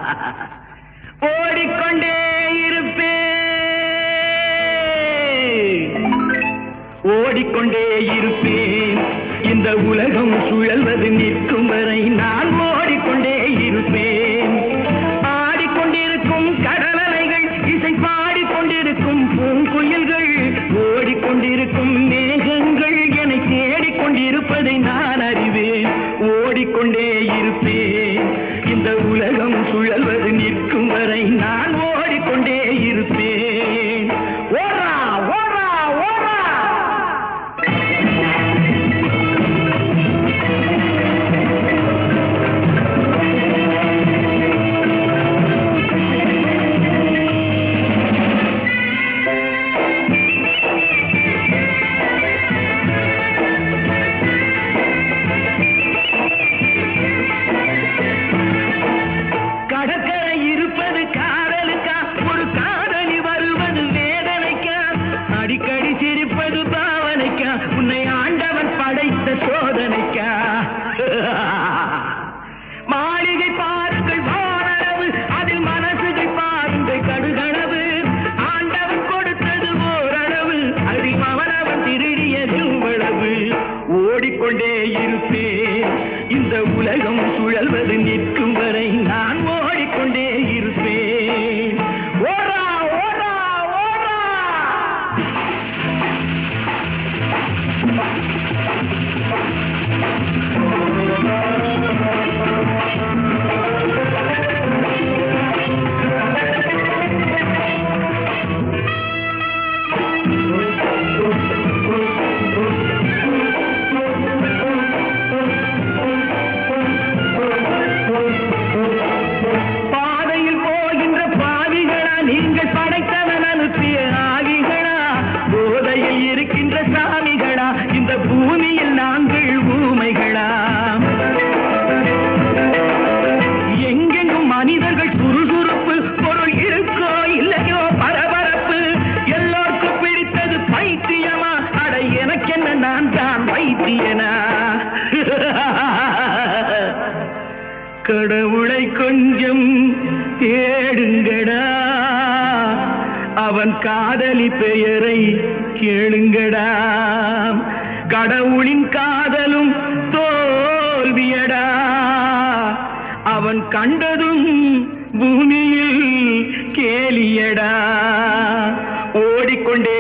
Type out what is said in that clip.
ஓடிக்கொண்டே இருப்பேன் ஓடிக்கொண்டே இருப்பேன் இந்த உலகம் சுழல்வது நிற்கும் வரை நான் ஓடிக்கொண்டே இருப்பேன் ஆடிக்கொண்டிருக்கும் கடல் அலைகள் இசை பாடிக்கொண்டிருக்கும் பூங்குயில்கள் ஓடிக்கொண்டிருக்கும் மேகங்கள் என்னை தேடிக்கொண்டிருப்பதை நான் அறிவேன் ஓடிக்கொண்டே இருப்பேன் இந்த உலகம் சுழல்வது நிற்கும் வரை நான் ஓடிக்கொண்டே இருப்பேன் ஓரா ஓரா ஓரா கடற்கரை இருப்பது காதலுக்கா ஒரு காதலி வருவது வேதனைக்கா அடிக்கடி சிரிப்பது பாவனைக்கா உன்னை ஆண்டவன் படைத்த சோதனைக்கா மாளிகை பாருங்கள் வானளவு அதில் மனசுகள் பாருங்கள் கடுகளவு ஆண்டவன் கொடுத்தது ஓரளவு அதில் அவனவன் திருடியது இவ்வளவு ஓடிக்கொண்டே இருப்பேன் இந்த உலகம் சுழல்வது நிற்கும் வரை நான் ஓடிக்கொண்டே இருப்பேன் ஓரா ஓரா ஓரா பாதையில் போகின்ற பாவிகளா நீங்கள் படைத்தவன் அனுப்பிய ஆவிகளா போதையில் இருக்கின்ற சாமிகளா இந்த பூமியில் நாங்கள் ஊமைகளா எங்கெங்கும் மனிதர்கள் சுறுசுறுப்பு பொருள் இருக்கோ இல்லையோ பரபரப்பு எல்லோருக்கும் பிடித்தது பைத்தியமா அட எனக்கென்ன நான் தான் வைத்தியனா கடவுளை கொஞ்சம் தேடுங்கடா அவன் காதலி பெயரை கேளுங்கடா கடவுளின் காதலும் தோல்வியடா அவன் கண்டதும் பூமியில் கேலியடா ஓடிக்கொண்டே